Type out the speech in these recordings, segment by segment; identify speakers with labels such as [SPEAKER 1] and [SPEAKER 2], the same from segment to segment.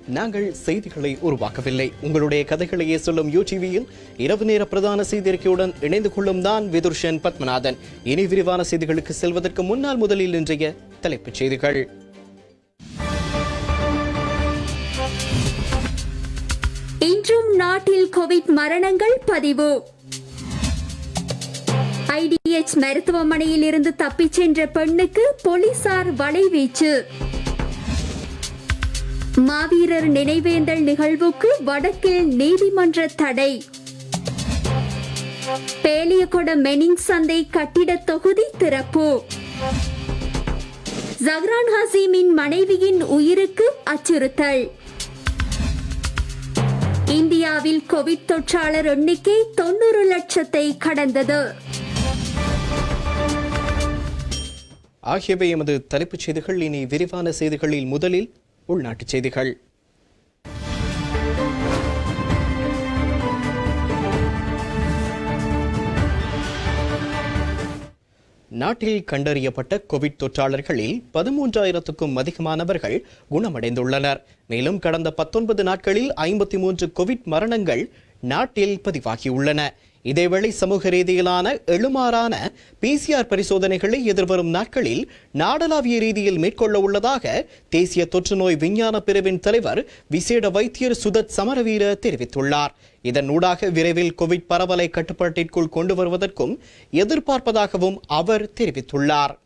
[SPEAKER 1] நாங்கள் செய்திகளை உருவாக்கவில்லை உங்களுடைய கதைகளையே சொல்லும் யூடிவியில் இரவு நேர பிரதான செய்தி அறிக்கையுடன் இணைந்து கொள்ளும் நான் விதுர்ஷன் பத்மநாதன் இனி விரிவான செய்திகளுக்கு செல்வதற்கு முன்னால் முதலில் இன்றைய தலைப்புச் செய்திகள்
[SPEAKER 2] இன்றும் நாட்டில் கோவிட் மரணங்கள் பதிவு ஐடிஎச் மருத்துவமனையில் இருந்து தப்பிச் சென்ற பெண்ணுக்கு போலீசார் வலைவீச்சு மாவீரர் நினைவேந்தல் நிகழ்வுக்கு வடக்கில் நீதிமன்ற தடை பேலியகொட மெனிங் சந்தை கட்டிட தொகுதி திறப்பு ஜஹ்ரான் ஹசீமின் மனைவியின் உயிருக்கு அச்சுறுத்தல் இந்தியாவில் கோவிட் தொற்றாளர் எண்ணிக்கை தொண்ணூறு லட்சத்தை கடந்தது
[SPEAKER 1] ஆகியவை எமது தலைப்புச் செய்திகள் இனி விரிவான செய்திகளில் முதலில் உள்நாட்டுச் செய்திகள் நாட்டில் கண்டறியப்பட்ட கோவிட் தொற்றாளர்களில் பதிமூன்றாயிரத்துக்கும் அதிகமானவர்கள் குணமடைந்துள்ளனர் மேலும் கடந்த பத்தொன்பது நாட்களில் ஐம்பத்தி மூன்று கோவிட் மரணங்கள் நாட்டில் பதிவாகியுள்ளன இதேவேளை சமூக ரீதியிலான எழுமாறான பிசிஆர் பரிசோதனைகளை எதிர்வரும் நாட்களில் நாடளாவிய ரீதியில் மேற்கொள்ள உள்ளதாக தேசிய தொற்றுநோய் விஞ்ஞான பிரிவின் தலைவர் விசேட வைத்தியர் சுதத் சமரவீர தெரிவித்துள்ளார் இதன் ஊடாக விரைவில் கோவிட் பரவலை கட்டுப்பாட்டிற்குள் கொண்டு வருவதற்கும் எதிர்பார்ப்பதாகவும் அவர் தெரிவித்துள்ளார்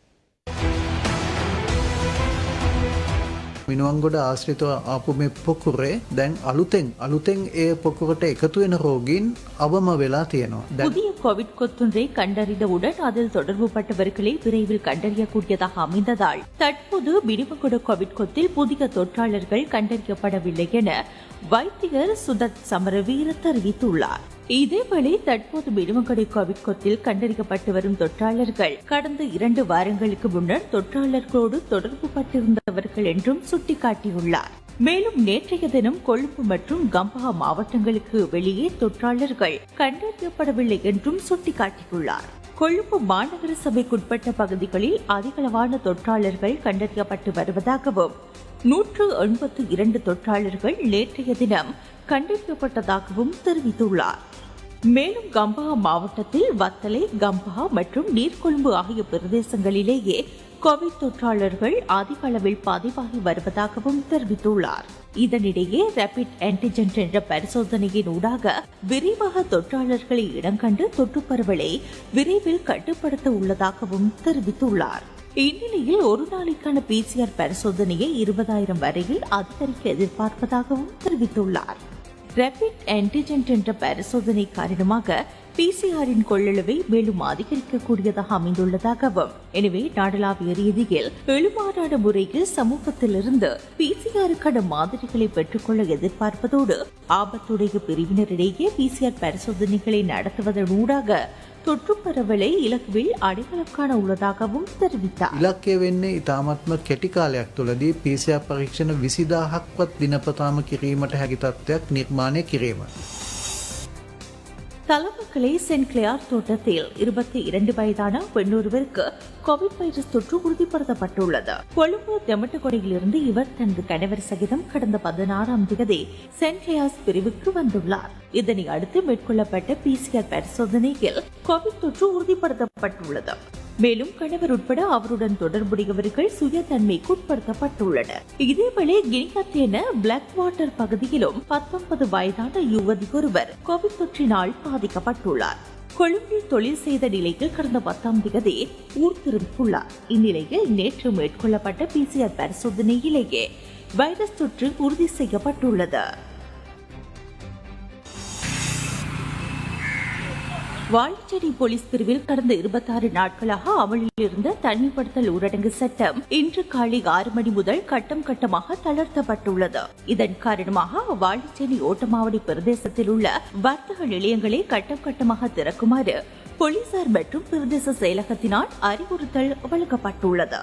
[SPEAKER 3] මිනුවන්ගොඩ ආශ්‍රිතව ආපු මේ පොකුරේ දැන් අලුතෙන් අලුතෙන් ඒ පොකුරට එකතු වෙන රෝගීන් අවම වෙලා තියෙනවා. දැන්
[SPEAKER 4] புதிய கோவிட் கொத்தொன்றை கண்டறிந்தவுடன் அதில் தொடர்புபட்டவர்களை விரைவில் கண்டறியக்கூடியதாக அமைந்ததால் தற்போது மினிமகுட கோவிட் கொத்தில் புதிய தொற்றாளர்கள் கண்டறியப்படவில்லை என வைத்தியர் சுதத் சமரவீர தெரிவித்துள்ளார் இதேவேளை தற்போது மினிமகுடை கோவிட் கொத்தில் கண்டறியப்பட்டு வரும் தொற்றாளர்கள் கடந்த இரண்டு வாரங்களுக்கு முன்னர் தொற்றாளர்களோடு தொடர்பு பட்டிருந்தவர்கள் என்றும் சுட்டிக்காட்டியுள்ளார் மேலும் நேற்றைய தினம் கொழும்பு மற்றும் கம்பஹா மாவட்டங்களுக்கு வெளியே தொற்றாளர்கள் கண்டறியப்படவில்லை என்றும் சுட்டிக்காட்டியுள்ளார் கொழும்பு மாநகர சபைக்குட்பட்ட பகுதிகளில் அதிகளவான தொற்றாளர்கள் கண்டறியப்பட்டு வருவதாகவும் நூற்று எண்பத்து இரண்டு தொற்றாளர்கள் நேற்றைய தினம் கண்டறியப்பட்டதாகவும் தெரிவித்துள்ளார் மேலும் கம்பஹா மாவட்டத்தில் வத்தலை கம்பஹா மற்றும் நீர்கொழும்பு ஆகிய பிரதேசங்களிலேயே கோவிட் தொற்றாளர்கள் அதிக அளவில் பதிவாகி வருவதாகவும் தெரிவித்துள்ளார் இதனிடையே ரேபிட் ஆன்டிஜென் என்ற பரிசோதனையின் ஊடாக விரைவாக தொற்றாளர்களை இடங்கண்டு தொற்று பரவலை விரைவில் கட்டுப்படுத்த உள்ளதாகவும் தெரிவித்துள்ளார் இந்நிலையில் ஒரு நாளைக்கான பிசிஆர் பரிசோதனையை இருபதாயிரம் வரையில் அதிகரிக்க எதிர்பார்ப்பதாகவும் தெரிவித்துள்ளார் ரேபிட் ஆன்டிஜென் என்ற பரிசோதனை காரணமாக பிசிஆரின் கொள்ளளவை மேலும் அதிகரிக்கக்கூடியதாக அமைந்துள்ளதாகவும் எனவே நாடளாவிய ரீதியில் எழுமாறான முறையில் சமூகத்திலிருந்து பிசிஆருக்கான மாதிரிகளை பெற்றுக்கொள்ள எதிர்பார்ப்பதோடு ஆபத்துடைய பிரிவினரிடையே பிசிஆர் பரிசோதனைகளை நடத்துவதன் ஊடாக தொற்று பரவலை இலக்குவில் அடையாளம் காண உள்ளதாகவும் தெரிவித்தார்
[SPEAKER 3] ඉලක්කය වෙන්නේ ඉතාමත්ම කෙටි කාලයක් තුළදී පිසියා පරීක්ෂණ විසිදාහක්වත් දිනපතාම කිරීමට හැකි තත්ත්වයක් නිර්මාණය කිරීම.
[SPEAKER 4] தலமக்களை சென்ட் கிளியார் தோட்டத்தில் இருபத்தி இரண்டு வயதான பெண்ணொருவருக்கு கோவிட் வைரஸ் தொற்று உறுதிப்படுத்தப்பட்டுள்ளது கொழும்பு தெமட்டகொடையிலிருந்து இவர் தனது கணவர் சகிதம் கடந்த பதினாறாம் தேதி சென்ட் கிளியார்ஸ் பிரிவுக்கு வந்துள்ளார் இதனை அடுத்து மேற்கொள்ளப்பட்ட பிசிஆர் பரிசோதனையில் கோவிட் தொற்று உறுதிப்படுத்தப்பட்டுள்ளது மேலும் கணவர் உட்பட அவருடன் தொடர்புடையவர்கள் சுய தன்மைக்கு உட்படுத்தப்பட்டுள்ளனர் இதேவேளை கினிகத்தேன பிளாக் வாட்டர் பகுதியிலும் பத்தொன்பது வயதான யுவதி ஒருவர் கோவிட் தொற்றினால் பாதிக்கப்பட்டுள்ளார் கொழும்பில் தொழில் செய்த நிலையில் கடந்த பத்தாம் தேதி ஊர் திரும்பியுள்ளார் இந்நிலையில் நேற்று மேற்கொள்ளப்பட்ட பிசிஆர் பரிசோதனையிலேயே வைரஸ் தொற்று உறுதி செய்யப்பட்டுள்ளது வாழைச்சேரி போலீஸ் பிரிவில் கடந்த இருபத்தாறு நாட்களாக அமலில் இருந்த தனிமைப்படுத்தல் ஊரடங்கு சட்டம் இன்று காலை ஆறு மணி முதல் கட்டம் கட்டமாக தளர்த்தப்பட்டுள்ளது இதன் காரணமாக வாழைச்சேரி ஓட்டமாவடி பிரதேசத்தில் உள்ள வர்த்தக நிலையங்களை கட்டம் கட்டமாக திறக்குமாறு போலீசார் மற்றும் பிரதேச செயலகத்தினால் அறிவுறுத்தல் வழங்கப்பட்டுள்ளது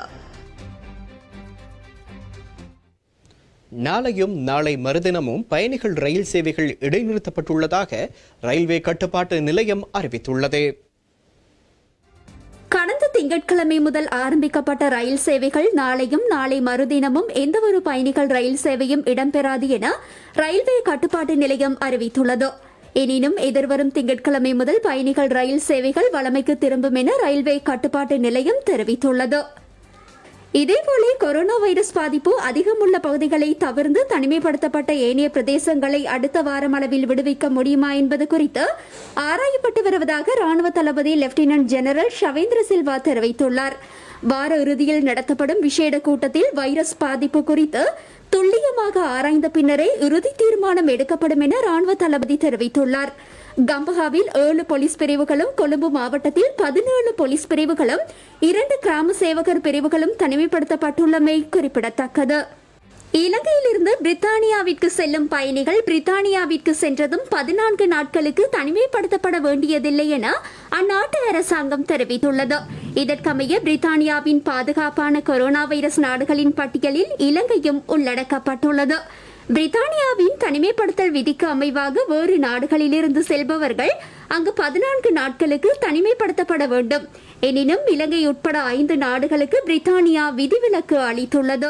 [SPEAKER 1] நாளையும் நாளை மறுதினமும் பயணிகள் ரயில் சேவைகள் இடைநிறுத்தப்பட்டுள்ளதாக ரயில்வே கட்டுப்பாட்டு நிலையம் அறிவித்துள்ளது
[SPEAKER 2] கடந்த திங்கட்கிழமை முதல் ஆரம்பிக்கப்பட்ட ரயில் சேவைகள் நாளையும் நாளை மறுதினமும் எந்தவொரு பயணிகள் ரயில் சேவையும் இடம்பெறாது என ரயில்வே கட்டுப்பாட்டு நிலையம் அறிவித்துள்ளது எனினும் எதிர்வரும் திங்கட்கிழமை முதல் பயணிகள் ரயில் சேவைகள் வழமைக்கு திரும்பும் என ரயில்வே கட்டுப்பாட்டு நிலையம் தெரிவித்துள்ளது இதேபோல கொரோனா வைரஸ் பாதிப்பு அதிகமுள்ள பகுதிகளை தவிர்த்து தனிமைப்படுத்தப்பட்ட ஏனைய பிரதேசங்களை அடுத்த வாரம் அளவில் விடுவிக்க முடியுமா என்பது குறித்து ஆராயப்பட்டு வருவதாக ராணுவ தளபதி லெப்டினன்ட் ஜெனரல் ஷவேந்திர சில்வா தெரிவித்துள்ளார் வார இறுதியில் நடத்தப்படும் விசேட கூட்டத்தில் வைரஸ் பாதிப்பு குறித்து துல்லியமாக ஆராய்ந்த பின்னரே இறுதி தீர்மானம் எடுக்கப்படும் என ராணுவ தளபதி தெரிவித்துள்ளார் கம்பஹாவில் ஏழு போலீஸ் பிரிவுகளும் கொழும்பு மாவட்டத்தில் பதினேழு போலீஸ் பிரிவுகளும் இரண்டு கிராம சேவகர் பிரிவுகளும் தனிமைப்படுத்தப்பட்டுள்ளமை குறிப்பிடத்தக்கது இலங்கையிலிருந்து பிரித்தானியாவிற்கு செல்லும் பயணிகள் பிரித்தானியாவிற்கு சென்றதும் பதினான்கு நாட்களுக்கு தனிமைப்படுத்தப்பட வேண்டியதில்லை என அந்நாட்டு அரசாங்கம் தெரிவித்துள்ளது இதற்கமைய பிரித்தானியாவின் பாதுகாப்பான கொரோனா வைரஸ் நாடுகளின் பட்டியலில் இலங்கையும் உள்ளடக்கப்பட்டுள்ளது பிரித்தானியாவின் தனிமைப்படுத்தல் விதிக்கு அமைவாக வேறு நாடுகளிலிருந்து செல்பவர்கள் அங்கு பதினான்கு நாட்களுக்கு தனிமைப்படுத்தப்பட வேண்டும் எனினும் இலங்கை உட்பட ஐந்து நாடுகளுக்கு பிரித்தானியா விதிவிலக்கு அளித்துள்ளது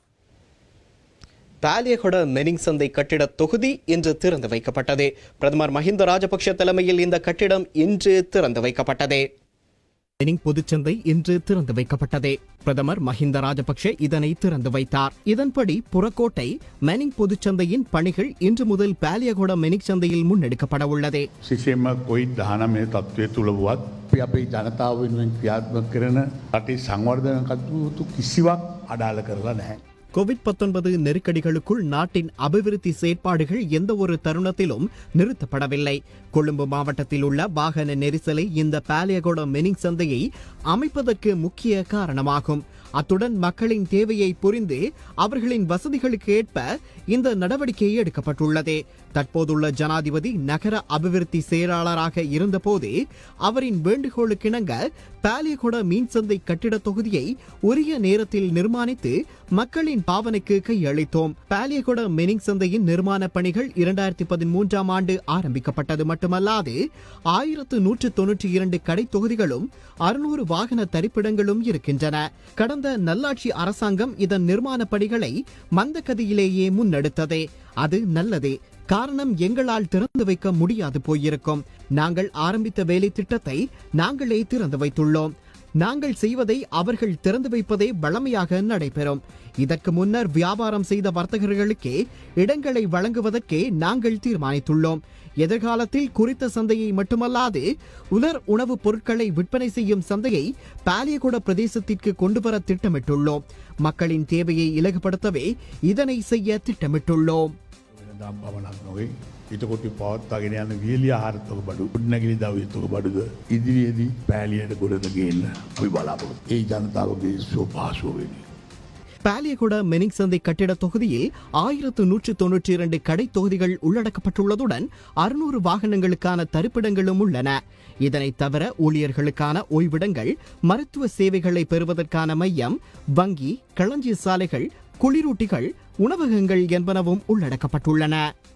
[SPEAKER 1] பாலியகொட மெனிங் சந்தை கட்டிட தொகுதி இன்று திறந்து வைக்கப்பட்டது பிரதமர் மஹிந்த ராஜபக்ஷ தலைமையில் இந்த கட்டிடம் இன்று திறந்து வைக்கப்பட்டது மெனிங் பொதுச்சந்தை இன்று திறந்து வைக்கப்பட்டது பிரதமர் மஹிந்த ராஜபக்ஷ இதனை திறந்து வைத்தார் இதன்படி புறக்கோட்டை மெனிங் பொதுச்சந்தையின் பணிகள் இன்று முதல் பாலியகொட மெனிக் சந்தையில் முன்னெடுக்கப்பட உள்ளது
[SPEAKER 5] සිසේම කොයිත් දහනමය තත්ත්වය තුළ වුවත් අපි අපේ ජනතාව වෙනුවෙන් ක්‍රියාත්මක කරන රටේ සංවර්ධන කටයුතු කිසිවක් අඩාල කරලා නැහැ.
[SPEAKER 1] கோவிட் 19 நெருக்கடிகளுக்குள் நாட்டின் அபிவிருத்தி செயற்பாடுகள் எந்த ஒரு தருணத்திலும் நிறுத்தப்படவில்லை கொழும்பு மாவட்டத்தில் உள்ள வாகன நெரிசலை இந்த பாலியகோட மெனிங் சந்தையை அமைப்பதற்கு முக்கிய காரணமாகும் அத்துடன் மக்களின் தேவையை புரிந்து அவர்களின் வசதிகளுக்கு ஏற்ப இந்த நடவடிக்கை எடுக்கப்பட்டுள்ளது தற்போதுள்ள ஜனாதிபதி நகர அபிவிருத்தி செயலாளராக இருந்தபோது அவரின் வேண்டுகோளுக்கிணங்க பாலியகொட மீன் சந்தை கட்டிட தொகுதியை உரிய நேரத்தில் நிர்மாணித்து மக்களின் பாவனைக்கு கையளித்தோம் பாலியகொட மெனிங் சந்தையின் நிர்மாண பணிகள் இரண்டாயிரத்தி பதிமூன்றாம் ஆண்டு ஆரம்பிக்கப்பட்டது மட்டுமல்லாது ஆயிரத்து நூற்று தொன்னூற்றி இரண்டு கடை தொகுதிகளும் அறுநூறு வாகன தரிப்பிடங்களும் இருக்கின்றன கடந்த நல்லாட்சி அரசாங்கம் இதன் நிர்மாண பணிகளை மந்தகதியிலேயே முன்னெடுத்தது அது நல்லதே காரணம் எங்களால் திறந்து வைக்க முடியாது போயிருக்கும் நாங்கள் ஆரம்பித்த வேலை திட்டத்தை நாங்களே திறந்து வைத்துள்ளோம் நாங்கள் செய்வதை அவர்கள் திறந்து வைப்பதே வழமையாக நடைபெறும் இதற்கு முன்னர் வியாபாரம் செய்த வர்த்தகர்களுக்கே இடங்களை வழங்குவதற்கே நாங்கள் தீர்மானித்துள்ளோம் எதிர்காலத்தில் குறித்த சந்தையை மட்டுமல்லாது உலர் உணவுப் பொருட்களை விற்பனை செய்யும் சந்தையை பாலியகுட பிரதேசத்திற்கு கொண்டு வர திட்டமிட்டுள்ளோம் மக்களின் தேவையை இலகுபடுத்தவே இதனை செய்ய திட்டமிட்டுள்ளோம்
[SPEAKER 5] දම් පමණක් නොවේ ඉතකොටි පවත්තාගෙන යන වියලිය ආර්ථක බඩු උඩනැගිලි දවයතුක බඩුද ඉදිරියේදී පෑලියට ගොඩද ගන්න අපි බලාපොරොත් ඒ ජනතාවගේ සෝපාසුවවෙනි.
[SPEAKER 1] பாலியகுட மெனிங் சந்தை கட்டிட தொகுதியில் ஆயிரத்து நூற்று தொன்னூற்றி இரண்டு கடை தொகுதிகள் உள்ளடக்கப்பட்டுள்ளதுடன் அறுநூறு வாகனங்களுக்கான தரிப்பிடங்களும் உள்ளன இதனைத் தவிர ஊழியர்களுக்கான ஓய்விடங்கள் மருத்துவ சேவைகளை பெறுவதற்கான மையம் வங்கி களஞ்சிய சாலைகள் குளிரூட்டிகள் உணவகங்கள் என்பனவும் உள்ளடக்கப்பட்டுள்ளன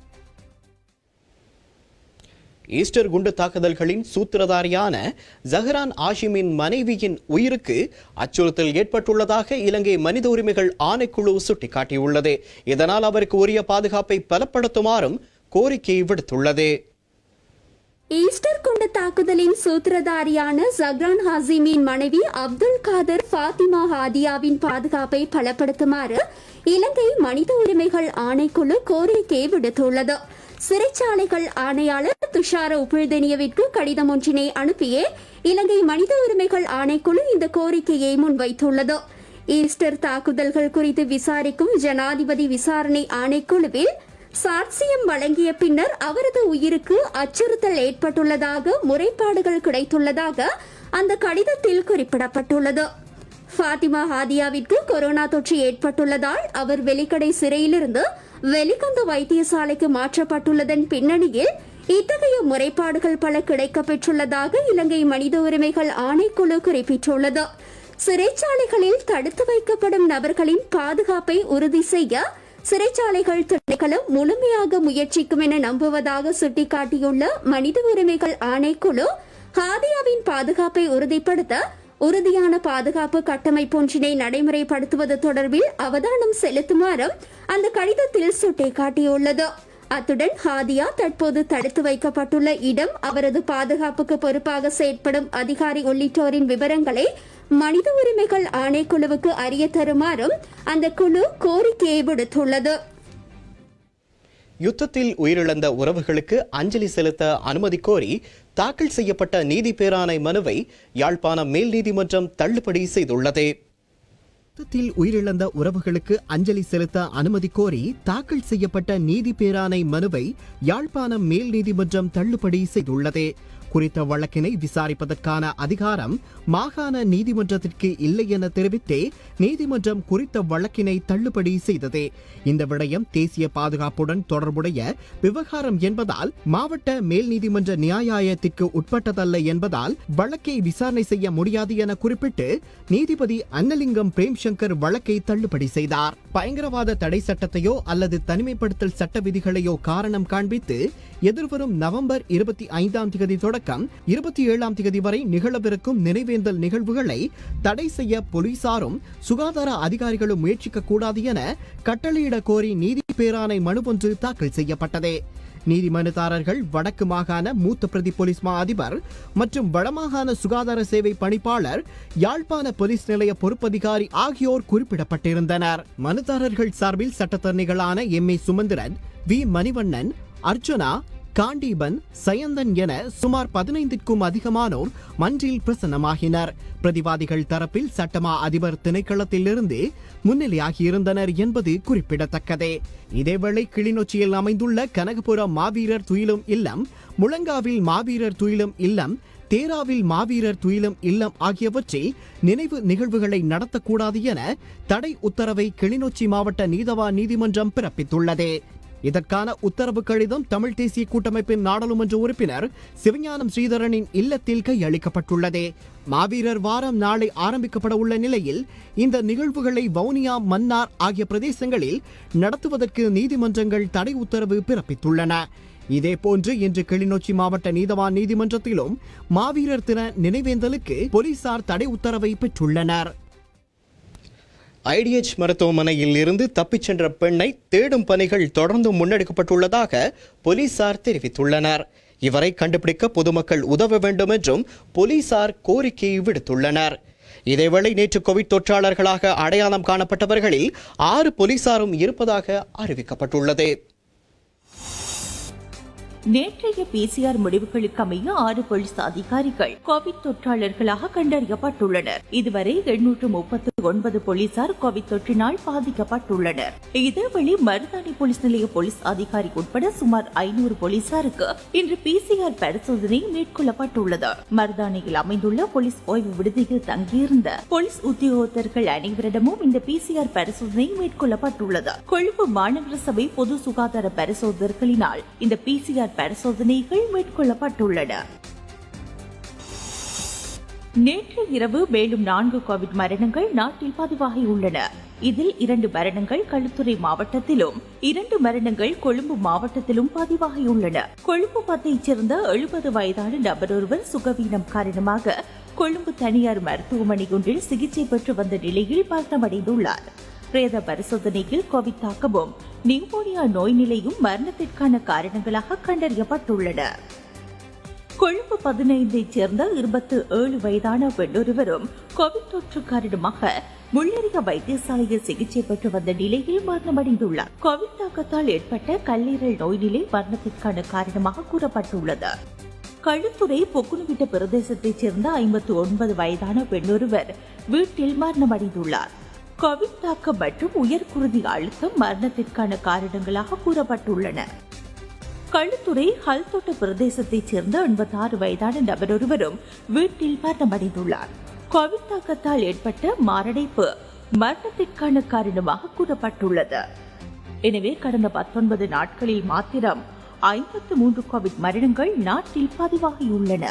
[SPEAKER 1] ஈஸ்டர் குண்டு தாக்குதல்களின் சூத்திரதாரியான ஜஹரான் ஆஷிமின் மனைவியின் உயிருக்கு அச்சுறுத்தல் ஏற்பட்டுள்ளதாக இலங்கை மனித உரிமைகள் ஆணைக்குழு சுட்டிக்காட்டியுள்ளது இதனால் அவருக்கு உரிய பாதுகாப்பை பலப்படுத்துமாறும் கோரிக்கை விடுத்துள்ளது
[SPEAKER 2] ஈஸ்டர் கொண்ட தாக்குதலின் சூத்திரதாரியான ஜக்ரான் ஹாசிமின் மனைவி அப்துல் காதர் ஃபாத்திமா ஹாதியாவின் பாதுகாப்பை பலப்படுத்துமாறு இலங்கை மனித உரிமைகள் ஆணைக்குழு கோரிக்கை விடுத்துள்ளது சிறைச்சாலைகள் ஆணையாளர் துஷார உபிழ்தெனியவிற்கு கடிதம் ஒன்றினை அனுப்பியே இலங்கை மனித உரிமைகள் ஆணைக்குழு இந்த கோரிக்கையை முன்வைத்துள்ளது ஈஸ்டர் தாக்குதல்கள் குறித்து விசாரிக்கும் ஜனாதிபதி விசாரணை ஆணைக்குழுவில் சாட்சியம் வழங்கிய பின்னர் அவரது உயிருக்கு அச்சுறுத்தல் ஏற்பட்டுள்ளதாக முறைப்பாடுகள் கிடைத்துள்ளதாக அந்த கடிதத்தில் குறிப்பிடப்பட்டுள்ளது ஃபாத்திமா ஹாதியாவிற்கு கொரோனா தொற்று ஏற்பட்டுள்ளதால் அவர் வெலிக்கடை சிறையிலிருந்து வெலிகந்த வைத்தியசாலைக்கு மாற்றப்பட்டுள்ளதன் பின்னணியில் இத்தகைய முறைப்பாடுகள் பல கிடைக்கப் பெற்றுள்ளதாக இலங்கை மனித உரிமைகள் ஆணைக்குழு குறிப்பிட்டுள்ளது சிறைச்சாலைகளில் தடுத்து வைக்கப்படும் நபர்களின் பாதுகாப்பை உறுதி செய்ய சிறைச்சாலைகள் திணைக்களம் முழுமையாக முயற்சிக்கும் என நம்புவதாக சுட்டிக்காட்டியுள்ள மனித உரிமைகள் ஆணைக்குழு ஹாதியாவின் பாதுகாப்பை உறுதிப்படுத்த உறுதியான பாதுகாப்பு கட்டமைப்பொன்றினை நடைமுறைப்படுத்துவது தொடர்பில் அவதானம் செலுத்துமாறும் அந்த கடிதத்தில் சுட்டிக்காட்டியுள்ளது அத்துடன் ஹாதியா தற்போது தடுத்து வைக்கப்பட்டுள்ள இடம் அவரது பாதுகாப்புக்கு பொறுப்பாக செயற்படும் அதிகாரி உள்ளிட்டோரின் விவரங்களை மனித உரிமைகள் ஆணைக்குழுவுக்கு அறிய தருமாறும் அந்த குழு கோரிக்கையை விடுத்துள்ளது
[SPEAKER 1] யுத்தத்தில் உயிரிழந்த உறவுகளுக்கு அஞ்சலி செலுத்த அனுமதி கோரி தாக்கல் செய்யப்பட்ட நீதி பேராணை மனுவை யாழ்ப்பாணம் மேல் நீதிமன்றம் தள்ளுபடி செய்துள்ளது யுத்தத்தில் உயிரிழந்த உறவுகளுக்கு அஞ்சலி செலுத்த அனுமதி கோரி தாக்கல் செய்யப்பட்ட நீதி பேராணை மனுவை யாழ்ப்பாணம் மேல் நீதிமன்றம் தள்ளுபடி செய்துள்ளது குறித்த வழக்கினை விசாரிப்பதற்கான அதிகாரம் மாகாண நீதிமன்றத்திற்கு இல்லை என தெரிவித்தே நீதிமன்றம் குறித்த வழக்கினை தள்ளுபடி செய்தது இந்த விடயம் தேசிய பாதுகாப்புடன் தொடர்புடைய விவகாரம் என்பதால் மாவட்ட மேல் நீதிமன்ற நியாயாயத்திற்கு உட்பட்டதல்ல என்பதால் வழக்கை விசாரணை செய்ய முடியாது என குறிப்பிட்டு நீதிபதி அன்னலிங்கம் பிரேம்சங்கர் வழக்கை தள்ளுபடி செய்தார் பயங்கரவாத தடை சட்டத்தையோ அல்லது தனிமைப்படுத்தல் சட்ட விதிகளையோ காரணம் காண்பித்து எதிர்வரும் நவம்பர் இருபத்தி ஐந்தாம் தேதி தொடக்கம் இருபத்தி ஏழாம் தேதி வரை நிகழவிருக்கும் நினைவேந்தல் நிகழ்வுகளை தடை செய்ய போலீசாரும் சுகாதார அதிகாரிகளும் முயற்சிக்க கூடாது என கட்டளையிட கோரி நீதி பேராணை மனு ஒன்று தாக்கல் செய்யப்பட்டது நீதி மனுதாரர்கள் வடக்கு மாகாண மூத்த பிரதி போலீஸ் மா அதிபர் மற்றும் வடமாகாண சுகாதார சேவை பணிப்பாளர் யாழ்ப்பாண போலீஸ் நிலைய பொறுப்பதிகாரி ஆகியோர் குறிப்பிடப்பட்டிருந்தனர் மனுதாரர்கள் சார்பில் சட்டத்தரணிகளான M A Sumanthiran V Manivannan Archuna Kandeepan Sayanthan என சுமார் பதினைந்திற்கும் அதிகமானோர் மன்றில் பிரசன்னமாகினர் பிரதிவாதிகள் தரப்பில் சட்டமா அதிபர் திணைக்களத்திலிருந்து முன்னிலையாகியிருந்தனர் என்பது குறிப்பிடத்தக்கது இதேவேளை கிளிநொச்சியில் அமைந்துள்ள கனகபுரம் மாவீரர் துயிலும் இல்லம் முழங்காவில் மாவீரர் துயிலும் இல்லம் தேராவில் மாவீரர் துயிலும் இல்லம் ஆகியவற்றில் நினைவு நிகழ்வுகளை நடத்தக்கூடாது என தடை உத்தரவை கிளிநொச்சி மாவட்ட நீதவான் நீதிமன்றம் பிறப்பித்துள்ளது இதற்கான உத்தரவு கடிதம் தமிழ் தேசிய கூட்டமைப்பின் நாடாளுமன்ற உறுப்பினர் சிவஞானம் ஸ்ரீதரனின் இல்லத்தில் கையளிக்கப்பட்டுள்ளது மாவீரர் வாரம் நாளை ஆரம்பிக்கப்பட உள்ள நிலையில் இந்த நிகழ்வுகளை வவுனியா மன்னார் ஆகிய பிரதேசங்களில் நடத்துவதற்கு நீதிமன்றங்கள் தடை உத்தரவு பிறப்பித்துள்ளன இதேபோன்று இன்று கிளிநொச்சி மாவட்ட நீதவான் நீதிமன்றத்திலும் மாவீரர் தின நினைவேந்தலுக்கு போலீசார் தடை உத்தரவை பெற்றுள்ளனர் ஐடிஎச் மருத்துவமனையில் இருந்து தப்பிச் சென்ற பெண்ணை தேடும் பணிகள் தொடர்ந்து முன்னெடுக்கப்பட்டுள்ளதாக போலீசார் தெரிவித்துள்ளனர் இவரை கண்டுபிடிக்க பொதுமக்கள் உதவ வேண்டும் என்றும் போலீசார் கோரிக்கை விடுத்துள்ளனர் இதேவேளை நேற்று கோவிட் தொற்றாளர்களாக அடையாளம் காணப்பட்டவர்களில் ஆறு போலீசாரும் இருப்பதாக அறிவிக்கப்பட்டுள்ளது
[SPEAKER 4] நேற்றைய பிசிஆர் முடிவுகளுக்கு அமைய ஆறு போலீஸ் அதிகாரிகள் கோவிட் தொற்றாளர்களாக கண்டறியப்பட்டுள்ளனர் இதுவரை எண்ணூற்று முப்பத்து ஒன்பது போலீசார் கோவிட் தொற்றினால் பாதிக்கப்பட்டுள்ளனர் இதேவேளை மருதாணி போலீஸ் நிலைய போலீஸ் அதிகாரி உட்பட சுமார் ஐநூறு போலீசாருக்கு இன்று பிசிஆர் பரிசோதனை மேற்கொள்ளப்பட்டுள்ளது மருதாணியில் அமைந்துள்ள போலீஸ் ஓய்வு விடுதியில் தங்கியிருந்த போலீஸ் உத்தியோகத்தர்கள் அனைவரிடமும் இந்த பிசிஆர் பரிசோதனை மேற்கொள்ளப்பட்டுள்ளது கொழும்பு மாநகர சபை பொது சுகாதார பரிசோதகர்களினால் இந்த பிசிஆர் பரிசோதனைகள் மேற்கொள்ளப்பட்டுள்ளன நேற்று இரவு மேலும் நான்கு கோவிட் மரணங்கள் நாட்டில் பதிவாகியுள்ளன இதில் இரண்டு மரணங்கள் களுத்துறை மாவட்டத்திலும் இரண்டு மரணங்கள் கொழும்பு மாவட்டத்திலும் பதிவாகியுள்ளன கொழும்பு பத்தைச் சேர்ந்த எழுபது வயதான நபர் ஒருவர் சுகவீனம் காரணமாக கொழும்பு தனியார் மருத்துவமனை ஒன்றில் சிகிச்சை பெற்று வந்த நிலையில் மரணமடைந்துள்ளார் பிரேத பரிசோதனையில் கோவிட் தாக்கமும் நியூமோனியா நோய் நிலையும் மரணத்திற்கான காரணங்களாக கண்டறியப்பட்டுள்ளன கொழும்பு பதினைந்தைச் சேர்ந்த இருபத்தி ஏழு வயதான பெண்ணொருவரும் கோவிட் தொற்று காரணமாக முள்ளேறிய வைத்தியசாலையில் சிகிச்சை பெற்று வந்த நிலையில் மரணமடைந்துள்ளார் கோவிட் தாக்கத்தால் ஏற்பட்ட கல்லீரல் நோய் நிலை மரணத்திற்கான காரணமாக கூறப்பட்டுள்ளது கழுத்துறை பொக்குனுவிட்ட பிரதேசத்தைச் சேர்ந்த ஐம்பத்தி ஒன்பது வயதான பெண்ணொருவர் வீட்டில் மரணமடைந்துள்ளார் கோவிட் தாக்கம் மற்றும் உயர் குருதி அழுத்தம் மரணத்திற்கான காரணங்களாக கூறப்பட்டுள்ளன களுத்துறை ஹல்தோட்ட பிரதேசத்தைச் சேர்ந்த எண்பத்தி ஆறு வயதான நபரொருவரும் வீட்டில் மரணமடைந்துள்ளார் கோவிட் தாக்கத்தால் ஏற்பட்ட மாரடைப்பு மரணத்திற்கான காரணமாக கூறப்பட்டுள்ளது எனவே கடந்த பத்தொன்பது நாட்களில் மாத்திரம் ஐம்பத்து மூன்று கோவிட் மரணங்கள் நாட்டில் பதிவாகியுள்ளன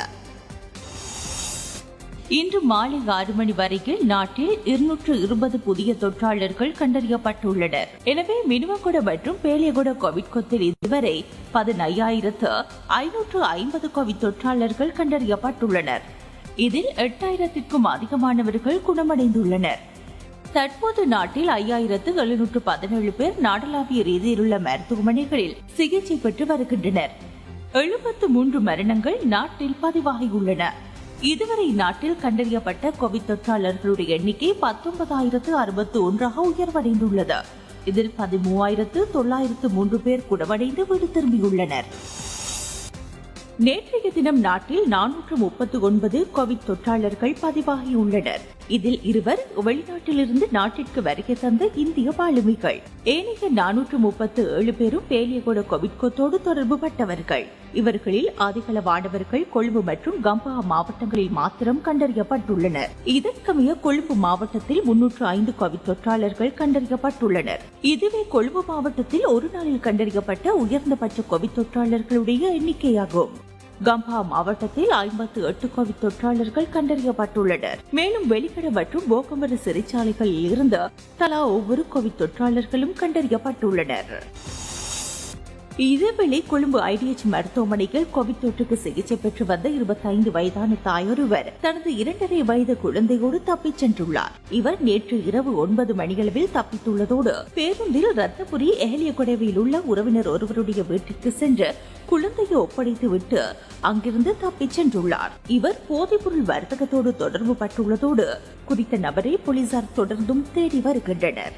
[SPEAKER 4] இன்று மாலை ஆறு மணி வரையில் நாட்டில் இருநூற்று இருபது புதிய தொற்றாளர்கள் கண்டறியப்பட்டுள்ளனர் எனவே மினுவகுட மற்றும் பேலியகுட கோவிட் கொத்தில் இதுவரை பதினையாயிரத்து ஐநூற்று ஐம்பது கோவிட் தொற்றாளர்கள் கண்டறியப்பட்டுள்ளனர் இதில் எட்டாயிரத்திற்கும் அதிகமானவர்கள் குணமடைந்துள்ளனர் தற்போது நாட்டில் ஐயாயிரத்து எழுநூற்று பதினேழு பேர் நாடளாவிய ரீதியிலுள்ள மருத்துவமனைகளில் சிகிச்சை பெற்று வருகின்றனர் எழுபத்து மூன்று மரணங்கள் நாட்டில் பதிவாகியுள்ளன இதுவரை நாட்டில் கண்டறியப்பட்ட கோவிட் தொற்றாளர்களுடைய எண்ணிக்கை பத்தொன்பதாயிரத்து அறுபத்து ஒன்றாக உயர்வடைந்துள்ளது இதில் பதிமூவாயிரத்து தொள்ளாயிரத்து மூன்று பேர் குணமடைந்து வீடு திரும்பியுள்ளனர் நேற்றைய தினம் நாட்டில் நானூற்று முப்பத்து ஒன்பது கோவிட் தொற்றாளர்கள் பதிவாகியுள்ளனர் இதில் இருவர் வெளிநாட்டிலிருந்து நாட்டிற்கு வருகை தந்த இந்திய மாலுமிகள் ஏனைய நானூற்று முப்பத்து ஏழு பேரும் பேலியகோட கோவிட் கொத்தோடு தொடர்பு பட்டவர்கள் இவர்களில் அதிகளவானவர்கள் கொழும்பு மற்றும் கம்பா மாவட்டங்களில் மாத்திரம் கண்டறியப்பட்டுள்ளனர் இதற்கமைய கொழும்பு மாவட்டத்தில் முன்னூற்று ஐந்து கோவிட் தொற்றாளர்கள் கண்டறியப்பட்டுள்ளனர் இதுவே கொழும்பு மாவட்டத்தில் ஒரு நாளில் கண்டறியப்பட்ட உயர்ந்தபட்ச கோவிட் தொற்றாளர்களுடைய எண்ணிக்கையாகும் கம்பா மாவட்டத்தில் ஐம்பத்து எட்டு கோவிட் தொற்றாளர்கள் கண்டறியப்பட்டுள்ளனர் மேலும் வெளிக்கட மற்றும் போக்கமர சிறைச்சாலைகளில் இருந்து தலா ஒவ்வொரு கோவிட் தொற்றாளர்களும் கண்டறியப்பட்டுள்ளனர் இதேவேளை கொழும்பு ஐடிஎச் மருத்துவமனையில் கோவிட் தொற்றுக்கு சிகிச்சை பெற்று வந்த இருபத்தைந்து வயதான தாயொருவர் தனது இரண்டரை வயது குழந்தையோடு தப்பிச் சென்றுள்ளார் இவர் நேற்று இரவு ஒன்பது மணியளவில் தப்பித்துள்ளதோடு பேருந்தில் ரத்தபுரி எஹலியகுடவில் உள்ள உறவினர் ஒருவருடைய வீட்டிற்கு சென்று குழந்தையை ஒப்படைத்துவிட்டு அங்கிருந்து தப்பிச் சென்றுள்ளார் இவர் போதைப்பொருள் வர்த்தகத்தோடு தொடர்பு பட்டுள்ளதோடு குறித்த நபரை போலீசார் தொடர்ந்தும் தேடி வருகின்றனர்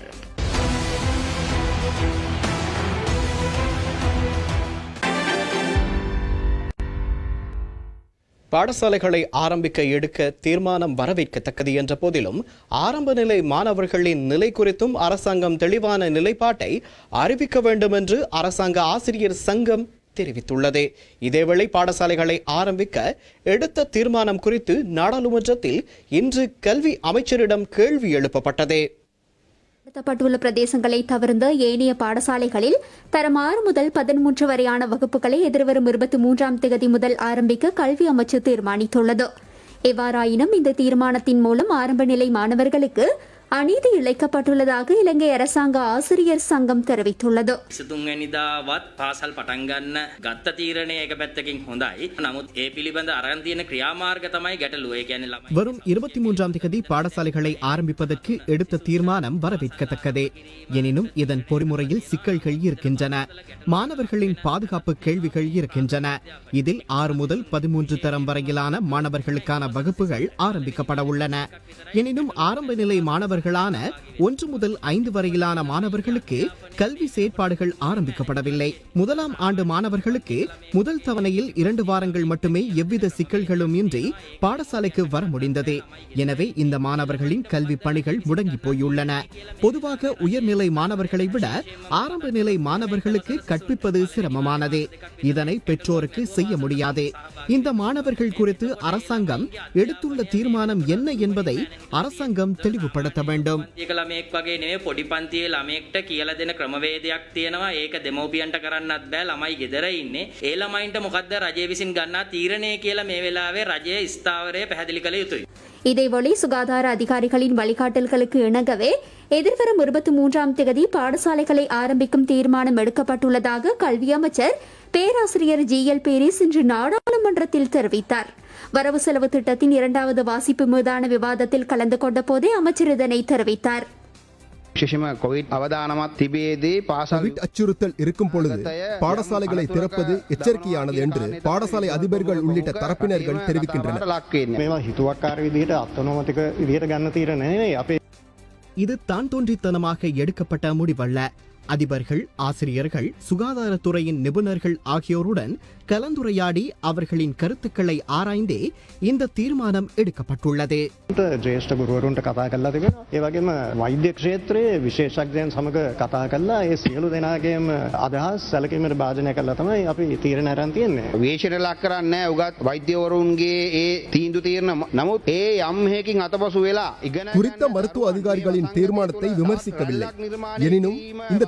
[SPEAKER 1] பாடசாலைகளை ஆரம்பிக்க எடுக்க தீர்மானம் வரவேற்கத்தக்கது என்ற போதிலும் ஆரம்ப நிலை மாணவர்களின் நிலை குறித்தும் அரசாங்கம் தெளிவான நிலைப்பாட்டை அறிவிக்க வேண்டும் என்று அரசாங்க ஆசிரியர் சங்கம் தெரிவித்துள்ளது இதேவேளை பாடசாலைகளை ஆரம்பிக்க எடுத்த தீர்மானம் குறித்து நாடாளுமன்றத்தில் இன்று கல்வி அமைச்சரிடம் கேள்வி எழுப்பப்பட்டது
[SPEAKER 2] நடத்தப்பட்டுள்ள பிரதேசங்களை தவிர்ந்த ஏனைய பாடசாலைகளில் தரம் ஆறு முதல் பதிமூன்று வரையான வகுப்புகளை எதிர்வரும் இருபத்தி மூன்றாம் தேதி முதல் ஆரம்பிக்க கல்வி அமைச்சு தீர்மானித்துள்ளது எவ்வாறாயினும் இந்த தீர்மானத்தின் மூலம் ஆரம்ப நிலை மாணவர்களுக்கு அநீதி இழைக்கப்பட்டுள்ளதாக இலங்கை அரசாங்க ஆசிரியர் சங்கம் தெரிவித்துள்ளது
[SPEAKER 6] සිතුන්වැනිදාවත් පාසල් පටන්ගන්න ගත්ත තීරණය එක පැත්තකින් හොඳයි නමුත් ඒ පිළිබඳ අරන්තියන ක්‍රියාමාර්ග තමයි ගැටලුව ඒ කියන්නේ ළමයි
[SPEAKER 7] வரும் இருபத்தி மூன்றாம் தேதி பாடசாலைகளை ஆரம்பிப்பதற்கு எடுத்த தீர்மானம் வரவேற்கத்தக்கதே எனினும் இதன் பொறிமுறையில் சிக்கல்கள் இருக்கின்றன மாணவர்களின் பாதுகாப்பு கேள்விகள் இருக்கின்றன இதில் ஆறு முதல் பதிமூன்று தரம் வரையிலான மாணவர்களுக்கான வகுப்புகள் ஆரம்பிக்கப்பட உள்ளன எனினும் ஆரம்ப நிலை மாணவர்களான ஒன்று முதல் ஐந்து வரையிலான மாணவர்களுக்கு கல்வி செயற்பாடுகள் ஆரம்பிக்கப்படவில்லை முதலாம் ஆண்டு மாணவர்களுக்கு முதல் தவணையில் இரண்டு வாரங்கள் மட்டுமே எவ்வித சிக்கல்களும் இன்றி பாடசாலைக்கு வர முடிந்தது எனவே இந்த மாணவர்களின் கல்வி பணிகள் முடங்கி போயுள்ளன பொதுவாக உயர்நிலை மாணவர்களை விட ஆரம்ப நிலை மாணவர்களுக்கு கற்பிப்பது சிரமமானது இதனை பெற்றோருக்கு செய்ய முடியாது இந்த மாணவர்கள் குறித்து அரசாங்கம் எடுத்துள்ள தீர்மானம் என்ன என்பதை அரசாங்கம் தெளிவுபடுத்த வேண்டும்
[SPEAKER 6] ඒක ළමයෙක් වගේ නෙවෙයි පොඩි පන්තියේ ළමයෙක්ට කියලා දෙන ක්‍රමවේදයක් තියෙනවා ඒක දෙමව්පියන්ට කරන්නත් බෑ ළමයි ගෙදර ඉන්නේ ඒ ළමයින්ට මොකද්ද රජය විසින් ගන්නා තීරණය කියලා මේ වෙලාවේ රජයේ ස්ථාවරය පැහැදිලி කළ යුතුයි
[SPEAKER 2] இதேவேளை சுகாதார அதிகாரிகளின் வழிகாட்டல்களுக்கு இணங்கவே எதிர்வரும் இருபத்தி மூன்றாம் தேதி பாடசாலைகளை ஆரம்பிக்கும் தீர்மானம் எடுக்கப்பட்டுள்ளதாக கல்வி அமைச்சர் பேராசிரியர் ஜி எல் பேரிஸ் இன்று நாடாளுமன்றத்தில் தெரிவித்தார் வரவு செலவு திட்டத்தின் இரண்டாவது வாசிப்பு மீதான விவாதத்தில் கலந்து கொண்ட போதே அமைச்சர் இதனை தெரிவித்தார்
[SPEAKER 8] විශේෂම කොවිඩ් අවදානමත් තිබේදී පාසල්
[SPEAKER 9] கோவிட் அச்சுறுத்தல் இருக்கும் பொழுது பாடசாலைகளை திறப்பது எச்சரிக்கையானது என்று பாடசாலை அதிபர்கள் உள்ளிட்ட தரப்பினர்கள் தெரிவிக்கின்றனர்
[SPEAKER 8] ලක්වන්නේ
[SPEAKER 10] මේවා හිතුවක්කාර විදිහට අත්තනෝමතික විදිහට ගන්න තීරණය නෙවෙයි අපේ
[SPEAKER 7] இது தான் தோன்றித்தனமாக எடுக்கப்பட்ட முடிவல்ல அதிபர்கள் ஆசிரியர்கள் சுகாதாரத்துறையின் நிபுணர்கள் ஆகியோருடன் கலந்துரையாடி அவர்களின் கருத்துக்களை ஆராய்ந்தே இந்த தீர்மானம் எடுக்கப்பட்டுள்ளது
[SPEAKER 10] ජේෂ්ඨ ගුරුවරුන්ට කතා කල්ලා තිබෙන ඒවගේම වෛද්‍ය ක්ෂේත්‍රයේ විශේෂක්ෂයන් සමඟ කතා කල්ලා ඒ සියලු දෙනාගේම අදහස් සැලකීමට භාජනය කල්ලා තමයි අපි තීරණ අරන් තියෙන්නේ
[SPEAKER 8] වේශයට ලක් කරන්න උගත් වෛද්‍යවරුන්ගේ ඒ තීන්දු තීරණ නමුත් ඒ යම්හයකින් අතපසු වෙලා ඉගෙන
[SPEAKER 9] குறித்த மருத்துவ அதிகாரிகளின் தீர்மானத்தை விமர்சிக்கவில்லை எனினும் இந்த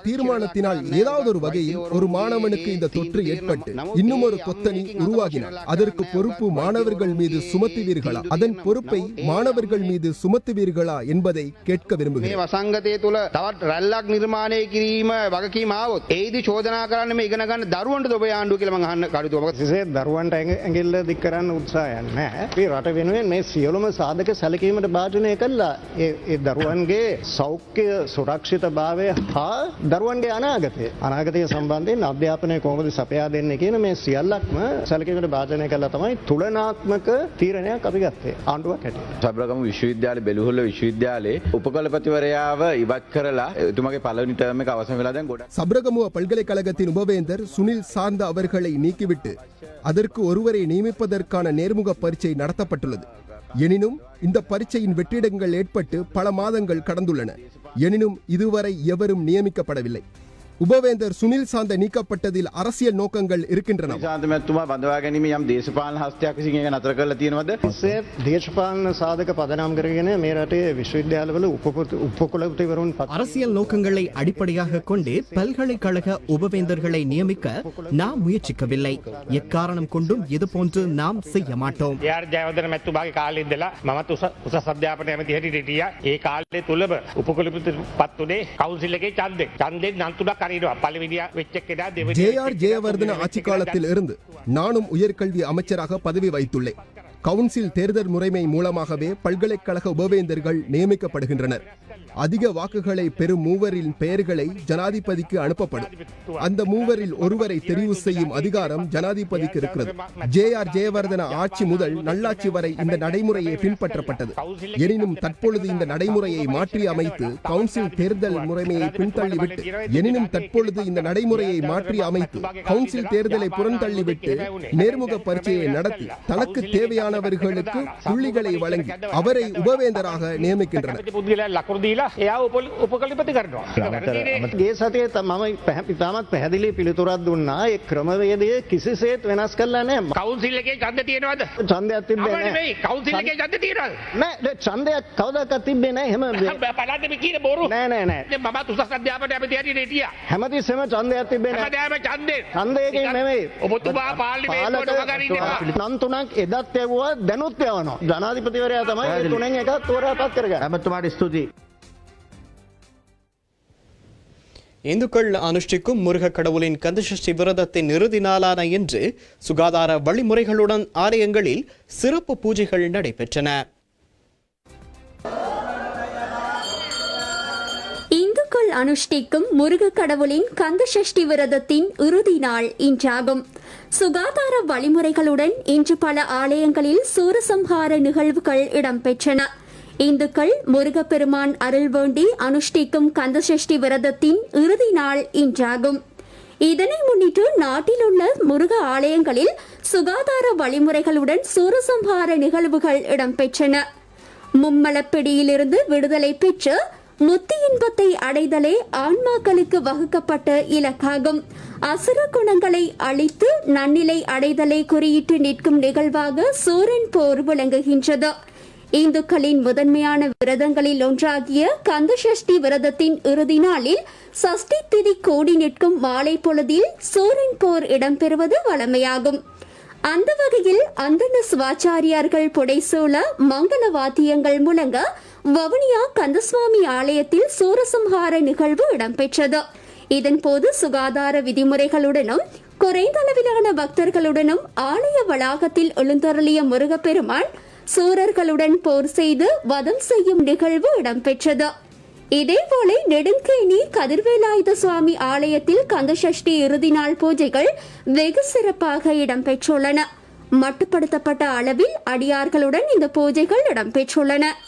[SPEAKER 9] தீர்மானத்தினால் ஏதாவது ஒரு வகையில் ஒரு மாணவனுக்கு இந்த தொற்று ஏற்பட்டு இன்னும் ஒரு கொத்தனி உருவாகினால் அதற்கு பொறுப்பு மாணவர்கள் மீது சுமத்துவீர்களா அதன் பொறுப்பை மாணவர்கள் மீது சுமத்துவீர்களா என்பதை கேட்க
[SPEAKER 8] මේ
[SPEAKER 9] விரும்புகிறேன்
[SPEAKER 8] වසංගතය තුළ තවත් රැල්ලක් නිර්මාණය කිරීම වගකීම ආවොත් ඒදි චෝදනා කරන්න මේ ඉගෙන ගන්න දරුවන්ට ඔබ ආණ්ඩුව කියලා මම අහන්න කටයුතු ඔබ
[SPEAKER 10] කිසිසේ දරුවන්ට ඇඟ- ඇඟිල්ල දික් කරන්න උත්සාහයක් නැහැ. අපි රට වෙනුවෙන් මේ සියලුම සාධක සැලකීමට භාජනය කළා. ඒ ඒ දරුවන්ගේ සෞඛ්‍ය සුරක්ෂිතභාවය හා දරුවන්ගේ අනාගතය. අනාගතය සම්බන්ධයෙන් අධ්‍යාපනය කොහොමද සපයා දෙන්නේ කියන මේ සියල්ලක්ම සැලකීමට භාජනය කළා තමයි තුලනාත්මක තීරණයක් අපි ගත්තේ. ආණ්ඩුවක් හැටියට.
[SPEAKER 11] සබරගම විශ්වවිද්‍යාල බෙලුහුල්ල විශ්වවිද්‍යාලයේ උපකලපතිවරයාව ඉවත් කරලා එතුමගේ පළවෙනි ටර්ම් එක අවසන් වෙලා දැන් ගොඩක්
[SPEAKER 9] சப்ரகமுவ பல்கலைக்கழகத்தின் உபவேந்தர் சுனில் சாந்த அவர்களை நீக்கிவிட்டு அதற்கு ஒருவரை நியமிப்பதற்கான நேர்முக பரீட்சை நடத்தப்பட்டுள்ளது எனினும் இந்த பரீட்சையின் வெற்றிடங்கள் ஏற்பட்டு பல மாதங்கள் கடந்துள்ளன எனினும் இதுவரை எவரும் நியமிக்கப்படவில்லை உபவேந்தர் சுனில் சாந்த நீக்கப்பட்டதில் அரசியல் நோக்கங்கள் இருக்கின்றன
[SPEAKER 11] ශාන්තමැත්තුමා බඳවා ගැනීම යම් දේශපාලන හස්තයක් විසින් ඒක නතර කරලා තියෙනවද
[SPEAKER 10] සේ දේශපාලන සාධක පදනම් කරගෙන මේ රටේ විශ්වවිද්‍යාලවල උපකුල- උපකුලපතිවරුන් පත්
[SPEAKER 7] அரசியல் நோக்கங்களை அடிப்படையாக கொண்டு பல்கலைக்கழக உபவேந்தர்களை நியமிக்க நாம் முயற்சிக்கவில்லை எக்காரணம் கொண்டும் இதுபோன்று நாம் செய்ய மாட்டோம்
[SPEAKER 12] යාර් ජයවදන මැත්තුමාගේ කාලේ ඉඳලා මමත් උස උසස් අධ්‍යාපන ඇමති හැටියට හිටියා. ඒ කාලේ තුලම උපකුලපති පත් උනේ කවුන්සිල් එකේ ඡන්දේ. ඡන්දෙන් නම් තුනක් අරිනවා. පළවෙනියා වෙච්ච කෙනා දෙවෙනි
[SPEAKER 9] ஜே ஆர் ஜெயவர்தன ஆட்சி காலத்தில் இருந்து நானும் உயர்கல்வி அமைச்சராக பதவி வைத்துள்ளேன் கவுன்சில் தேர்தல் முறைமை மூலமாகவே பல்கலைக்கழக உபவேந்தர்கள் நியமிக்கப்படுகின்றனர் அதிக வாக்குகளை பெறும் மூவரின் பெயர்களை ஜனாதிபதிக்கு அனுப்பப்படும் அந்த மூவரில் ஒருவரை தெரிவு செய்யும் அதிகாரம் ஜனாதிபதிக்கு இருக்கிறது ஜே ஆர் ஜெயவர்தன ஆட்சி முதல் நல்லாட்சி வரை இந்த நடைமுறையை பின்பற்றப்பட்டது எனினும் தற்பொழுது இந்த நடைமுறையை மாற்றி அமைத்து கவுன்சில் தேர்தல் முறைமையை பின்தள்ளிவிட்டு எனினும் தற்பொழுது இந்த நடைமுறையை மாற்றி அமைத்து கவுன்சில் தேர்தலை புறந்தள்ளிவிட்டு நேர்முக பரீட்சையை நடத்தி தனக்கு தேவையானவர்களுக்கு புள்ளிகளை வழங்கி அவரை உபவேந்தராக நியமிக்கின்றனர்
[SPEAKER 12] පුද්ගලයා ලකුණු දීලා එයා උප- උපකල්පති කරනවා.
[SPEAKER 10] ගේ සතිය ත- මම පැහැ- ඉතාමත් පැහැදිලි පිළිතුරක් දුන්නා ඒ ක්‍රමවේදය කිසිසේත් වෙනස් කරලා නෑ
[SPEAKER 12] කවුන්සිල් එකේ ඡන්ද තියෙනවද?
[SPEAKER 10] ඡන්දයක් තිබ්බේ
[SPEAKER 12] අපේ නෙමෙයි,
[SPEAKER 10] නෑ
[SPEAKER 12] කවුන්සිල් එකේ ඡන්ද තියෙනවද?
[SPEAKER 10] නෑ ඡන්දයක් කවදාකවත් තිබ්බේ නෑ එහෙම
[SPEAKER 12] බලන්න මේ කියන බොරු.
[SPEAKER 10] නෑ නෑ නෑ
[SPEAKER 12] දැන් මමත් උසස් අධ්‍යාපන ඇමති හැටියට හිටියා.
[SPEAKER 10] හැමතිස්සෙම ඡන්දයක් තිබ්බේ නෑ
[SPEAKER 12] හැමදාම ඡන්දේ.
[SPEAKER 10] ඡන්දයකින් නෙමෙයි
[SPEAKER 12] ඔබතුමා පාර්ලිමේන්තුවට වගා ඉන්නවා.
[SPEAKER 10] නම් තුනක් එදත් යවුවා දැනුත් යවනවා ජනාධිපතිවරයා තමයි ඒ තුනෙන් එකක් තෝරාපත් කරගන්න
[SPEAKER 8] ඇමතුමාට ස්තුතියි
[SPEAKER 1] இந்துக்கள் அனுஷ்டிக்கும் முருகக் கடவுளின் கந்தசஷ்டி விரதத்தின் இறுதி நாளான இன்று சுகாதார வழிமுறைகளுடன் ஆலயங்களில் சிறப்பு பூஜைகள் நடைபெற்றன
[SPEAKER 2] இந்துக்கள் அனுஷ்டிக்கும் முருகக் கடவுளின் கந்தசஷ்டி விரதத்தின் இறுதி நாள் இன்றாகும் சுகாதார வழிமுறைகளுடன் இன்று பல ஆலயங்களில் சூரசம்ஹார நிகழ்வுகள் இடம்பெற்றன இந்துக்கள் முருகப்பெருமான் அருள் வேண்டி அனுஷ்டிக்கும் கந்தசஷ்டி விரதத்தின் இறுதி நாள் இன்றாகும் இதனை முன்னிட்டு நாட்டில் உள்ள முருக ஆலயங்களில் சுகாதார வழிமுறைகளுடன் சூரசம்ஹார நிகழ்வுகள் இடம்பெற்றன மும்மலப்பிடியிலிருந்து விடுதலை பெற்று முத்தி இன்பத்தை அடைதலே ஆன்மாக்களுக்கு வகுக்கப்பட்ட இலக்காகும் அசுர குணங்களை அழித்து நன்னிலை அடைதலை குறியிட்டு நிற்கும் நிகழ்வாக சூரன் போர் விளங்குகின்றது இந்துக்களின் முதன்மையான விரதங்களில் ஒன்றாகிய கந்தசஷ்டி விரதத்தின் இறுதி நாளில் சஷ்டி திதி கூடி நிற்கும் மாலை பொழுதில் சூரன் போர் இடம்பெறுவது வழமையாகும் அந்த வகையில் அந்தந்த சிவாச்சாரியார்கள் புடைசூழ மங்கள வாத்தியங்கள் முழங்க வவுனியா கந்தசுவாமி ஆலயத்தில் சூரசம்ஹார நிகழ்வு இடம்பெற்றது இதன்போது சுகாதார விதிமுறைகளுடனும் குறைந்த அளவிலான பக்தர்களுடனும் ஆலய வளாகத்தில் எழுந்தருளிய முருகப்பெருமான் சூரர்களுடன் போர் செய்து வதம் செய்யும் நிகழ்வு இடம்பெற்றது இதேபோல நெடுங்கேணி கதிர்வேலாயுத சுவாமி ஆலயத்தில் கந்தசஷ்டி இறுதி நாள் பூஜைகள் வெகு சிறப்பாக இடம்பெற்றுள்ளன மட்டுப்படுத்தப்பட்ட அளவில் அடியார்களுடன் இந்த பூஜைகள் இடம்பெற்றுள்ளன